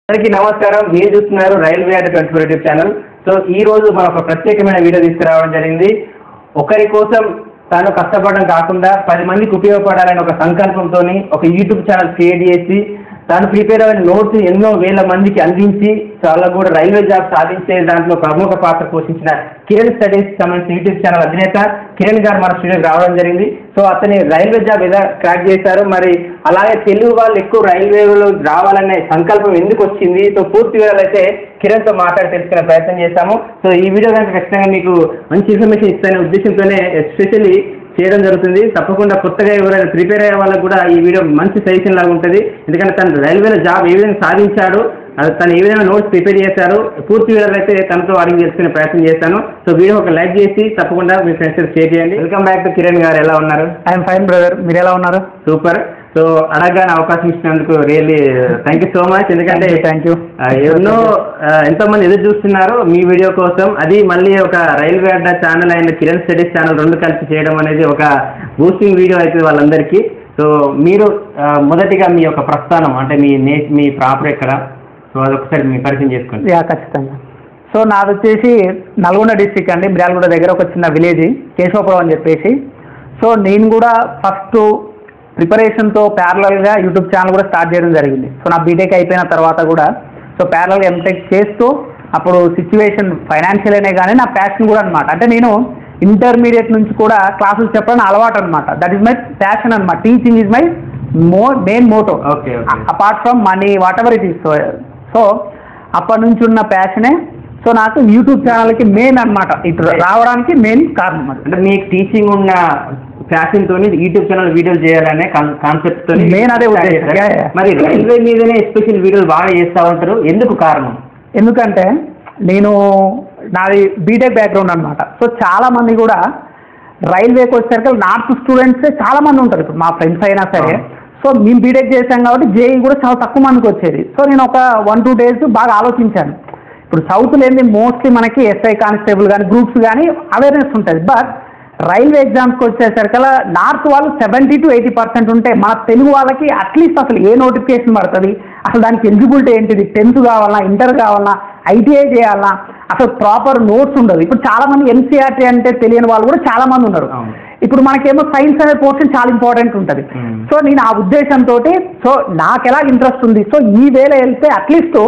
అందరికీ నమస్కారం మీరు చూస్తున్నారు railway at twenty four YouTube channel so ఈ రోజు మనం ఒక ప్రత్యేకమైన వీడియో తీసుకురావడం జరిగింది ఒకరి కోసం తాను కష్టపడడం కాకుండా పది మందికి ఉపయోగపడాలని ఒక సంకల్పంతో ఒక యూట్యూబ్ ఛానల్ క్రియేట్ చేసి తాను ప్రిపేర్ అయిన నోట్స్ ఎన్నో వేల మందికి అందించి చాలా కూడా రైల్వే జాబ్ సాధించే దాంట్లో ప్రముఖ పాత్ర పోషించిన కిరణ్ స్టడీస్ సంబంధించిన యూట్యూబ్ ఛానల్ అధినేత కిరణ్ గారు మన స్టూడియోకి రావడం జరిగింది సో అతని రైల్వే జాబ్ ఎలా క్రాక్ చేశారు మరి అలాగే తెలుగు వాళ్ళు ఎక్కువ రైల్వేలో రావాలనే సంకల్పం ఎందుకు వచ్చింది సో పూర్తి వివరాలు అయితే కిరణ్తో మాట్లాడి తెలుసుకునే ప్రయత్నం చేస్తాము సో ఈ వీడియో కనుక ఖచ్చితంగా మీకు మంచి ఇన్ఫర్మేషన్ ఇస్తానే ఉద్దేశంతోనే ఎస్పెషల్లీ చేయడం జరుగుతుంది తప్పకుండా కొత్తగా ఎవరైనా ప్రిపేర్ అయ్యే వాళ్ళకు కూడా ఈ వీడియో మంచి సజెషన్ లాగా ఉంటుంది ఎందుకంటే తను రైల్వేలో జాబ్ ఏ విధంగా సాధించాడు అది తను ఏ విధంగా నోట్స్ ప్రిపేర్ చేశారు పూర్తి వివరాలు అయితే తనతో అడిగి తెలుసుకునే ప్రయత్నం చేస్తాను సో వీడియో ఒక లైక్ చేసి తప్పకుండా మీ ఫ్రెండ్స్ షేర్ చేయండి welcome back to Kiran garu ఎలా ఉన్నారు ఐఎమ్ ఫైన్ బ్రదర్ మీరు ఎలా ఉన్నారు సూపర్ సో అడగగానే అవకాశం ఇచ్చినందుకు really thank you so much ఎందుకంటే థ్యాంక్ యూ ఆ, ఎన్నో ఆ, ఎంతో మంది ఎదురు చూస్తున్నారు మీ వీడియో కోసం అది మళ్ళీ ఒక railway adda channel and Kiran studies channel రెండు కలిసి చేయడం అనేది ఒక బూస్టింగ్ వీడియో అవుతుంది వాళ్ళందరికీ సో మీరు ఆ, మొదటిగా మీ యొక్క ప్రస్థానం అంటే మీ నే మీ ప్రాపర్ ఎక్కడ సో అదొకసారి మీ పరిచయం చేసుకోండి యా ఖచ్చితంగా సో నాది వచ్చేసి నల్గొండ డిస్టిక్ అండి మిర్యాలగూడ దగ్గర ఒక చిన్న విలేజ్ కేశవపురం అని చెప్పేసి సో నేను కూడా ఫస్ట్ ప్రిపరేషన్తో ప్యారలల్గా యూట్యూబ్ ఛానల్ కూడా స్టార్ట్ చేయడం జరిగింది సో నా బీటెక్ అయిపోయిన తర్వాత కూడా సో ప్యారలల్గా ఎంటెక్ చేస్తూ అప్పుడు సిచ్యువేషన్ ఫైనాన్షియల్ అనే కానీ నా ప్యాషన్ కూడా అనమాట అంటే నేను ఇంటర్మీడియట్ నుంచి కూడా క్లాసులు చెప్పడం అలవాటు అనమాట దట్ ఈస్ మై ప్యాషన్ అనమాట teaching is my mo main motto okay okay apart from money whatever it is so so అప్పటి నుంచి ఉన్న ప్యాషనే సో నాకు యూట్యూబ్ ఛానల్కి మెయిన్ అన్నమాట ఇటు రావడానికి మెయిన్ కారణం అది అంటే మీకు టీచింగ్ ఉన్న ప్యాషన్ తోని యూట్యూబ్ ఛానల్ వీడియోలు చేయాలనే కాన్సెప్ట్ తో Main అదే ఉద్దేశం. Yeah, yeah. మరి రైల్వే మీదనే స్పెషల్ వీడియోలు బాగా చేస్తా ఉంటారు ఎందుకు కారణం ఎందుకంటే నేను నాది బీటెక్ బ్యాక్గ్రౌండ్ అనమాట సో చాలా మంది కూడా రైల్వేకి వచ్చేసరికి నార్త్ స్టూడెంట్స్ చాలా మంది ఉంటారు ఇప్పుడు మా ఫ్రెండ్స్ అయినా సరే అవును. సో మేము బీటెక్ చేసాం కాబట్టి జేఈ కూడా చాలా తక్కువ మందికి వచ్చేది సో నేను ఒక వన్ టూ డేస్ బాగా ఆలోచించాను ఇప్పుడు సౌత్ లేని మోస్ట్లీ మనకి ఎస్ఐ కానిస్టేబుల్ కానీ గ్రూప్స్ కానీ అవేర్నెస్ ఉంటుంది బట్ రైల్వే ఎగ్జామ్స్కి వచ్చేసరికల్లా నార్త్ వాళ్ళు సెవెంటీ టు ఎయిటీ పర్సెంట్ ఉంటే మన తెలుగు వాళ్ళకి అట్లీస్ట్ అసలు ఏ నోటిఫికేషన్ పడుతుంది అసలు దానికి ఎలిజిబిలిటీ ఏంటిది టెన్త్ కావాలన్నా ఇంటర్ కావాలన్నా ఐటీఐ చేయాలన్నా అసలు ప్రాపర్ నోట్స్ ఉండదు ఇప్పుడు చాలా మంది ఎన్సీఆర్టీ అంటే తెలియని వాళ్ళు కూడా చాలా మంది ఉన్నారు అవును. ఇప్పుడు మనకేమో సైన్స్ అనే పోర్షన్ చాలా ఇంపార్టెంట్ ఉంటుంది Hmm. సో నేను ఆ ఉద్దేశంతో సో నాకు ఎలా ఇంట్రెస్ట్ ఉంది సో ఈ వేళ వెళ్తే అట్లీస్ట్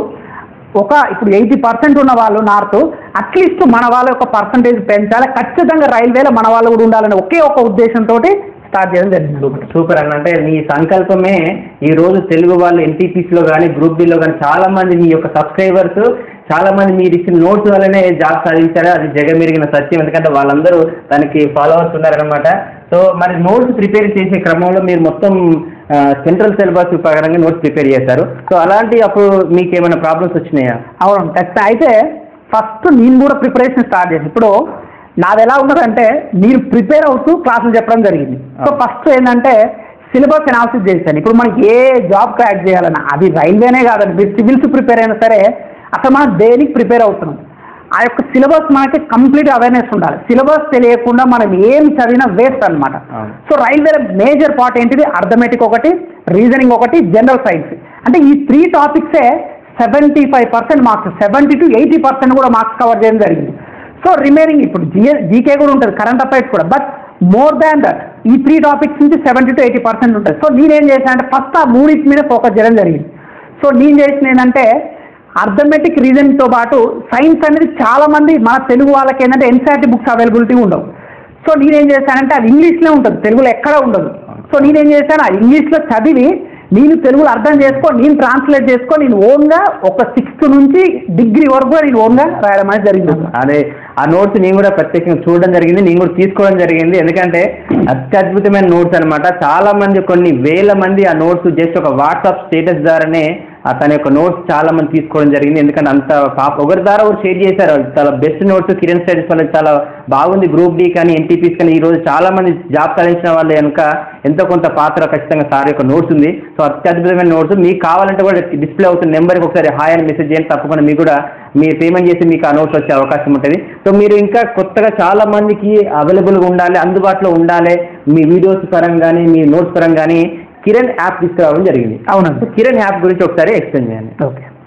ఒక ఇప్పుడు ఎయిటీ పర్సెంట్ ఉన్న వాళ్ళు నార్త్ అట్లీస్ట్ మన వాళ్ళ యొక్క పర్సంటేజ్ పెంచాలి ఖచ్చితంగా రైల్వేలో మన వాళ్ళు కూడా ఉండాలనే ఒకే ఒక ఉద్దేశంతో స్టార్ట్ చేయడం జరిగింది సూపర్ అన్న అంటే మీ సంకల్పమే ఈ రోజు తెలుగు వాళ్ళు ఎన్టీపీసీ లో కానీ గ్రూప్ డి లో కానీ చాలా మంది మీ యొక్క సబ్స్క్రైబర్స్ చాలా మంది మీరు ఇచ్చిన నోట్స్ వల్లనే జాబ్ సాధించారు అది జగమెరిగిన సత్యం ఎందుకంటే వాళ్ళందరూ దానికి ఫాలోవర్స్ ఉన్నారనమాట సో మరి నోట్స్ ప్రిపేర్ చేసే క్రమంలో మీరు మొత్తం సెంట్రల్ సిలబస్ ప్రకారంగా నోట్స్ ప్రిపేర్ చేశారు సో అలాంటి అప్పుడు మీకు ఏమైనా ప్రాబ్లమ్స్ వచ్చినాయా అవును ఖచ్చితంగా అయితే ఫస్ట్ నేను కూడా ప్రిపరేషన్ స్టార్ట్ చేసి ఇప్పుడు నాది ఎలా ఉన్నదంటే నేను ప్రిపేర్ అవుతూ క్లాసులు చెప్పడం జరిగింది సో ఫస్ట్ ఏంటంటే సిలబస్ అనాలిసిస్ చేశాను ఇప్పుడు మనకి ఏ జాబ్ క్రాక్ చేయాలన్నా అది రైల్వేనే కాదండి మీరు సివిల్స్ ప్రిపేర్ అయినా సరే అసలు మనం దేనికి ప్రిపేర్ అవుతున్నాం ఆ యొక్క సిలబస్ మనకి కంప్లీట్ అవేర్నెస్ ఉండాలి సిలబస్ తెలియకుండా మనం ఏం చదివినా వేస్ట్ అన్నమాట అవును. సో రైల్వే మేజర్ పార్ట్ ఏంటిది అర్థమెటిక్ ఒకటి రీజనింగ్ ఒకటి జనరల్ సైన్స్ అంటే ఈ త్రీ టాపిక్సే seventy five percent marks seventy to eighty percent కూడా మార్క్స్ కవర్ చేయడం జరిగింది సో రిమైనింగ్ ఇప్పుడు జిఏ జీకే కూడా ఉంటుంది కరెంట్ అఫైర్స్ కూడా బట్ మోర్ దాన్ దట్ ఈ త్రీ టాపిక్స్ నుంచి సెవెంటీ టు ఎయిటీ పర్సెంట్ ఉంటుంది సో నేనేం చేశాను అంటే ఫస్ట్ ఆ మూడింటి మీద ఫోకస్ చేయడం జరిగింది సో నేను చేసిన ఏంటంటే అర్థమెటిక్ రీజన్తో పాటు సైన్స్ అనేది చాలా మంది మన తెలుగు వాళ్ళకి ఏంటంటే ఎన్సీఆర్టీ బుక్స్ అవైలబిలిటీ ఉండవు సో నేనేం చేశానంటే అది ఇంగ్లీష్లో ఉంటుంది తెలుగులో ఎక్కడ ఉండదు సో నేనేం చేశాను ఆ ఇంగ్లీష్లో చదివి నేను తెలుగులో అర్థం చేసుకో నేను ట్రాన్స్లేట్ చేసుకో నేను ఓన్గా ఒక సిక్స్త్ నుంచి డిగ్రీ వరకు కూడా నేను ఓన్గా రాయడం అనేది జరిగింది అదే ఆ నోట్స్ నేను కూడా ప్రత్యేకంగా చూడడం జరిగింది నేను కూడా తీసుకోవడం జరిగింది ఎందుకంటే అత్యద్భుతమైన నోట్స్ అన్నమాట చాలా మంది కొన్ని వేల మంది ఆ నోట్స్ జస్ట్ ఒక వాట్సాప్ స్టేటస్ ద్వారానే ఆ తన యొక్క నోట్స్ చాలా మంది తీసుకోవడం జరిగింది ఎందుకంటే అంత పాప ఒకరి ద్వారా ఒకరు షేర్ చేశారు చాలా బెస్ట్ నోట్స్ కిరణ్ స్టడీస్ వాళ్ళకి చాలా బాగుంది గ్రూప్ డి కానీ ఎన్టీపీస్ కానీ ఈ రోజు చాలా మంది జాబ్ సాధించిన వాళ్ళు కనుక ఎంతో కొంత పాత్ర ఖచ్చితంగా సార్ యొక్క నోట్స్ ఉంది సో అత్యద్భుతమైన నోట్స్ మీకు కావాలంటే కూడా డిస్ప్లే అవుతున్న నెంబర్కి ఒకసారి హాయ్ అని మెసేజ్ చేయండి తప్పకుండా మీకు కూడా మీరు పేమెంట్ చేసి మీకు ఆ నోట్స్ వచ్చే అవకాశం ఉంటుంది సో మీరు ఇంకా కొత్తగా చాలా మందికి అవైలబుల్గా ఉండాలి అందుబాటులో ఉండాలి మీ వీడియోస్ పరంగా కానీ మీ నోట్స్ పరంగా కానీ కిరణ్ యాప్ తీసుకురావడం జరిగింది అవునండి సో కిరణ్ యాప్ గురించి ఒకసారి ఎక్స్ప్లెయిన్ చేయండి ఓకే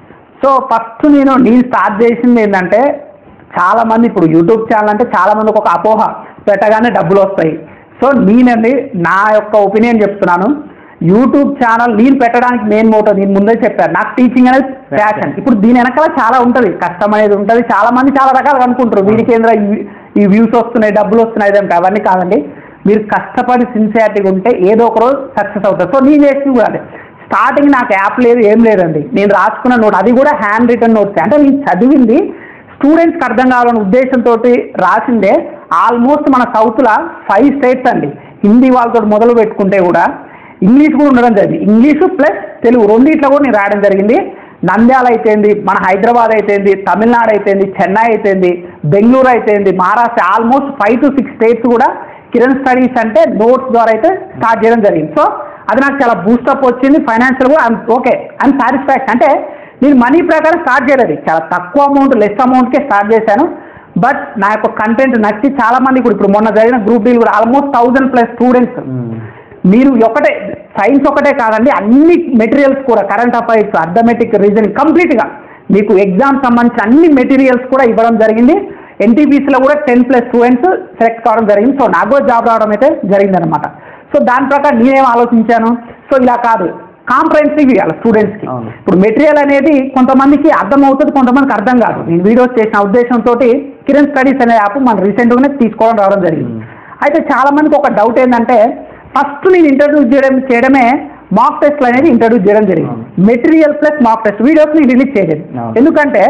సో ఫస్ట్ నేను నేను స్టార్ట్ చేసింది ఏంటంటే చాలా మంది ఇప్పుడు యూట్యూబ్ ఛానల్ అంటే చాలా మందికి ఒక అపోహ పెట్టగానే డబ్బులు వస్తాయి సో నేనండి నా యొక్క ఒపీనియన్ చెప్తున్నాను యూట్యూబ్ ఛానల్ నేను పెట్టడానికి మెయిన్ మోటో నేను ముందే చెప్పాను నాకు టీచింగ్ అనేది ప్యాషన్ ఇప్పుడు దీని వెనకాల చాలా ఉంటుంది కష్టం అనేది ఉంటుంది చాలా మంది చాలా రకాలుగా అనుకుంటారు వీడికి ఏంద్రా ఈ- ఈ వ్యూస్ వస్తున్నాయి డబ్బులు వస్తున్నాయి ఇదేంటి అవన్నీ కాదండి మీరు కష్టపడి సిన్సియారిటీగా ఉంటే ఏదో ఒక రోజు సక్సెస్ అవుతారు సో నేను చేసింది కూడా అదే స్టార్టింగ్ నాకు యాప్ లేదు ఏం లేదండి నేను రాసుకున్న నోట్ అది కూడా హ్యాండ్ రిటర్న్ నోట్స్ అంటే నేను చదివింది స్టూడెంట్స్కి అర్థం కావాలనే ఉద్దేశంతో రాసిందే ఆల్మోస్ట్ మన సౌత్లో ఫైవ్ స్టేట్స్ అండి హిందీ వాళ్ళతో మొదలు పెట్టుకుంటే కూడా ఇంగ్లీష్ కూడా ఉండడం జరిగింది ఇంగ్లీషు ప్లస్ తెలుగు రెండిట్లో కూడా నేను రాయడం జరిగింది నంద్యాల అయితేంది మన హైదరాబాద్ అయితేంది తమిళనాడు అయితేంది చెన్నై అయితేంది బెంగళూరు అయితేంది Maharashtra almost five to six states కూడా కిరణ్ స్టడీస్ అంటే నోట్స్ ద్వారా అయితే స్టార్ట్ చేయడం జరిగింది సో అది నాకు చాలా బూస్టప్ వచ్చింది ఫైనాన్షియల్ కూడా ఓకే అండ్ సాటిస్ఫాక్షన్ అంటే నేను మనీ ప్రకారం స్టార్ట్ చేయలేదు చాలా తక్కువ అమౌంట్ లెస్ అమౌంట్కే స్టార్ట్ చేశాను బట్ నా యొక్క కంటెంట్ నచ్చి చాలా మంది ఇప్పుడు ఇప్పుడు మొన్న జరిగిన గ్రూప్ డీల్ కూడా ఆల్మోస్ట్ థౌజండ్ ప్లస్ స్టూడెంట్స్ మీరు ఒకటే సైన్స్ ఒకటే కాదండి అన్ని మెటీరియల్స్ కూడా కరెంట్ అఫైర్స్ అర్థమెటిక్ రీజనింగ్ కంప్లీట్గా మీకు ఎగ్జామ్ సంబంధించిన అన్ని మెటీరియల్స్ కూడా ఇవ్వడం జరిగింది ఎన్టీపీసీలో కూడా టెన్ ప్లస్ స్టూడెంట్స్ సెలెక్ట్ కావడం జరిగింది సో నాకు కూడా జాబ్ రావడం అయితే జరిగిందనమాట సో దాని ప్రకారం నేనేం ఆలోచించాను సో ఇలా కాదు కాంప్రహెన్సివ్ ఇవ్వాలి స్టూడెంట్స్కి అవును. ఇప్పుడు మెటీరియల్ అనేది కొంతమందికి అర్థం అవుతుంది కొంతమందికి అర్థం కాదు నేను వీడియోస్ చేసిన ఉద్దేశంతో కిరణ్ స్టడీస్ అనే యాప్ మనం రీసెంట్గానే తీసుకోవడం రావడం జరిగింది అయితే చాలా మందికి ఒక డౌట్ ఏంటంటే ఫస్ట్ నేను ఇంట్రడ్యూస్ చేయడం చేయడమే మాక్ టెస్ట్లు అనేది ఇంట్రడ్యూస్ చేయడం జరిగింది అవును. Material plus mock test videos నేను రిలీజ్ చేయలేదు అవును. ఎందుకంటే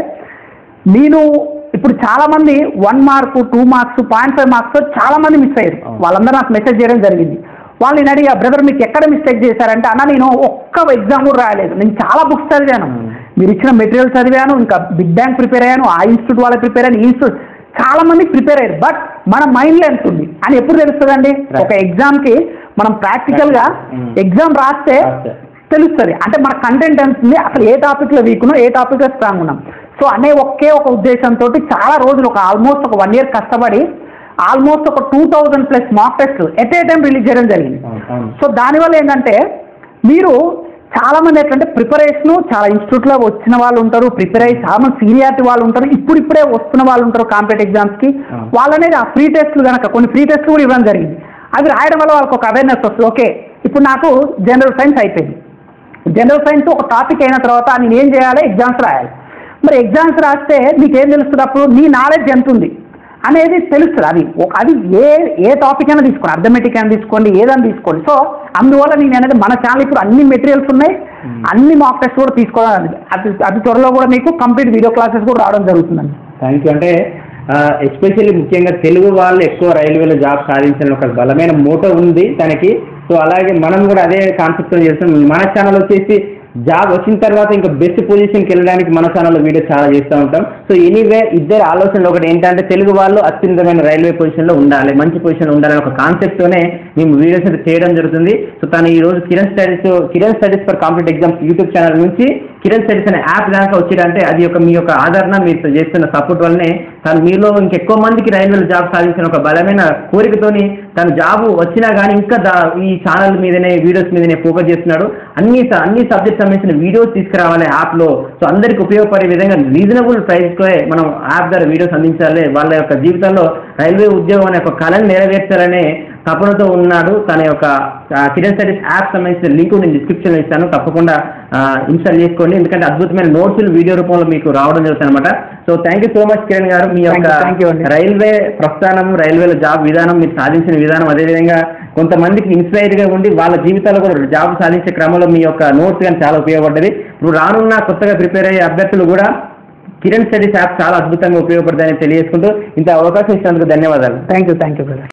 నేను ఇప్పుడు చాలా మంది one mark two marks point five marks చాలా మంది మిస్ అయ్యారు అవును. వాళ్ళందరూ నాకు మెసేజ్ చేయడం జరిగింది వాళ్ళు నేను అడిగా బ్రదర్ మీకు ఎక్కడ మిస్టేక్ చేశారంటే అన్న నేను ఒక్క ఎగ్జామ్ కూడా రాయలేదు నేను చాలా బుక్స్ చదివాను Hmm. మీరు ఇచ్చిన మెటీరియల్ చదివాను ఇంకా బిగ్ బ్యాంక్ ప్రిపేర్ అయ్యాను ఆ ఇన్స్టిట్యూట్ వాళ్ళకి ప్రిపేర్ అయ్యాను ఈ ఇన్స్టిట్యూట్ చాలా మంది ప్రిపేర్ అయ్యారు బట్ మన మైండ్లో ఎంత ఉంది అని ఎప్పుడు తెలుస్తుందండి Right. ఒక ఎగ్జామ్ కి మనం ప్రాక్టికల్ గా Hmm. ఎగ్జామ్ రాస్తే రాస్తే. తెలుస్తుంది అంటే మన కంటెంట్ ఎంత ఉంది అసలు ఏ టాపిక్ లో వీక్ ఉన్నాం ఏ టాపిక్ లో స్ట్రాంగ్ ఉన్నాం సో అనే ఒకే ఒక ఉద్దేశంతో చాలా రోజులు ఒక ఆల్మోస్ట్ ఒక వన్ ఇయర్ కష్టపడి ఆల్మోస్ట్ ఒక two thousand plus mock test at a time release చేయడం జరిగింది అవును, అవును. సో దానివల్ల ఏంటంటే మీరు చాలా మంది ఎట్లంటే ప్రిపరేషన్ చాలా ఇన్స్టిట్యూట్లో వచ్చిన వాళ్ళు ఉంటారు ప్రిపేర్ అయ్యి చాలా మంది సీనియారిటీ వాళ్ళు ఉంటారు ఇప్పుడు ఇప్పుడే వస్తున్న వాళ్ళు ఉంటారు కాంపిటేటివ్ ఎగ్జామ్స్కి అవును. వాళ్ళనేది ఆ ఫ్రీ టెస్ట్లు కనుక కొన్ని ఫ్రీ టెస్ట్లు కూడా ఇవ్వడం జరిగింది అవి రాయడం వల్ల వాళ్ళకి ఒక అవేర్నెస్ వస్తుంది ఓకే ఇప్పుడు నాకు జనరల్ సైన్స్ అయిపోయింది జనరల్ సైన్స్ ఒక టాపిక్ అయిన తర్వాత నేను ఏం చేయాలి ఎగ్జామ్స్ రాయాలి మరి ఎగ్జామ్స్ రాస్తే మీకు ఏం తెలుస్తుంది అప్పుడు నీ నాలెడ్జ్ ఎంత ఉంది అనేది తెలుస్తుంది అది ఒక- అది ఏ ఏ టాపిక్ అయినా తీసుకోండి అర్థమెటిక్ అయినా తీసుకోండి ఏదైనా తీసుకోండి సో అందువల్ల నేను అనేది మన ఛానల్ ఇప్పుడు అన్ని మెటీరియల్స్ ఉన్నాయి అన్ని మాక్ టెస్ట్ కూడా తీసుకోవడం అది అతి త్వరలో కూడా మీకు కంప్లీట్ వీడియో క్లాసెస్ కూడా రావడం జరుగుతుందండి థ్యాంక్ యూ అంటే ఎస్పెషల్లీ ముఖ్యంగా తెలుగు వాళ్ళు ఎక్కువ రైల్వేలో జాబ్ సాధించిన ఒక బలమైన మోటో ఉంది తనకి సో అలాగే మనం కూడా అదే కాన్సెప్ట్తో చేస్తాం మన ఛానల్ వచ్చేసి జాబ్ వచ్చిన తర్వాత ఇంకా బెస్ట్ పొజిషన్కి వెళ్ళడానికి మన ఛానల్లో వీడియో చాలా చేస్తూ ఉంటాం సో ఎనీవే ఇద్దరు ఆలోచనలు ఒకటి ఏంటంటే తెలుగు వాళ్ళు అత్యున్నతమైన రైల్వే పొజిషన్లో ఉండాలి మంచి పొజిషన్లో ఉండాలని ఒక కాన్సెప్ట్తోనే మేము వీడియోస్ అయితే చేయడం జరుగుతుంది సో తను ఈ రోజు Kiran studies Kiran studies for competitive exams YouTube channel నుంచి కిరణ్ స్టడీస్ అనే యాప్ దాకా వచ్చిందంటే అది ఒక మీ యొక్క ఆదరణ మీరు చేస్తున్న సపోర్ట్ వల్లనే తను మీలో ఇంకెక్కువ మందికి రైల్వేలో జాబ్ సాధించిన ఒక బలమైన కోరికతోని తను జాబ్ వచ్చినా కానీ ఇంకా దా ఈ ఛానల్ మీదనే వీడియోస్ మీదనే ఫోకస్ చేస్తున్నాడు అన్ని స- అన్ని సబ్జెక్ట్ సంబంధించిన వీడియోస్ తీసుకురావాలి యాప్లో సో అందరికి ఉపయోగపడే విధంగా రీజనబుల్ ప్రైస్లో మనం యాప్ ద్వారా వీడియోస్ అందించాలి వాళ్ళ యొక్క జీవితంలో రైల్వే ఉద్యోగం అనే ఒక కళను నెరవేర్చాలనే తపనతో ఉన్నాడు తన యొక్క ఆ, కిరణ్ స్టడీస్ యాప్ సంబంధించిన లింక్ నేను డిస్క్రిప్షన్లో ఇస్తాను తప్పకుండా ఇన్స్టాల్ చేసుకోండి ఎందుకంటే అద్భుతమైన నోట్స్ వీడియో రూపంలో మీకు రావడం జరుగుతుంది అనమాట so thank you so much Kiran garu మీ Thank you, యొక్క thank you అండి. రైల్వే ప్రస్థానం రైల్వేలో జాబ్ విధానం మీరు సాధించిన విధానం అదేవిధంగా కొంతమందికి ఇన్స్పైర్ గా ఉండి వాళ్ళ జీవితాల్లో కూడా జాబ్ సాధించే క్రమంలో మీ యొక్క నోట్స్ కానీ చాలా ఉపయోగపడ్డది ఇప్పుడు రానున్న కొత్తగా ప్రిపేర్ అయ్యే అభ్యర్థులు కూడా కిరణ్ స్టడీస్ యాప్ చాలా అద్భుతంగా ఉపయోగపడుతుందని తెలియజేసుకుంటూ ఇంత అవకాశం ఇచ్చినందుకు ధన్యవాదాలు thank you thank you brother